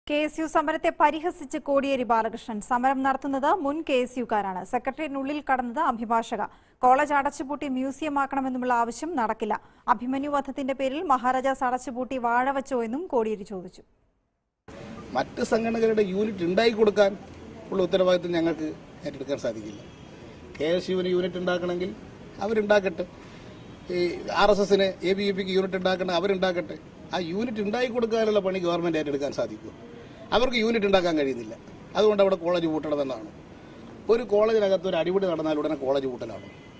K S U സമരത്തെ പരിഹസിച്ച് കോടിയേരി ബാലകൃഷ്ണൻ സമരം നടത്തുന്നത് മുൻ കെ എസ് യുക്കാരാണ് സെക്രട്ടറിയേറ്റിനുള്ളിൽ കടന്നത് അഭിഭാഷക കോളേജ് അടച്ചുപൂട്ടി മ്യൂസിയം ആക്കണമെന്നുമുള്ള ആവശ്യം നടക്കില്ല അഭിമന്യു വധത്തിന്റെ പേരിൽ മഹാരാജാസ് അടച്ചുപൂട്ടി വാഴ വച്ചോ എന്നും കോടിയേരി ചോദിച്ചു മറ്റ് സംഘടനകളുടെ യൂണിറ്റ് ഉണ്ടാക്കി കൊടുക്കാൻ ഉള്ള ഉത്തരവാദിത്വം ഞങ്ങൾക്ക് ഏറ്റെടുക്കാൻ സാധിക്കില്ല കെ എസ് യുവിന് യൂണിറ്റ് ഉണ്ടാക്കണമെങ്കിൽ അവരുണ്ടാക്കട്ടെ ഈ ആർ എസ് എസിന് എ ബി വി പിക്ക് യൂണിറ്റ് ഉണ്ടാക്കണം അവരുണ്ടാക്കട്ടെ ആ യൂണിറ്റ് ഉണ്ടാക്കി കൊടുക്കാനുള്ള പണി ഗവൺമെന്റ് ഏറ്റെടുക്കാൻ സാധിക്കും അവർക്ക് യൂണിറ്റ് ഉണ്ടാക്കാൻ കഴിയുന്നില്ല അതുകൊണ്ട് അവിടെ കോളേജ് പൂട്ടണമെന്നാണ് ഒരു കോളേജിനകത്ത് ഒരു അടിപിടി നടന്നാൽ ഉടനെ കോളേജ് പൂട്ടലാണ്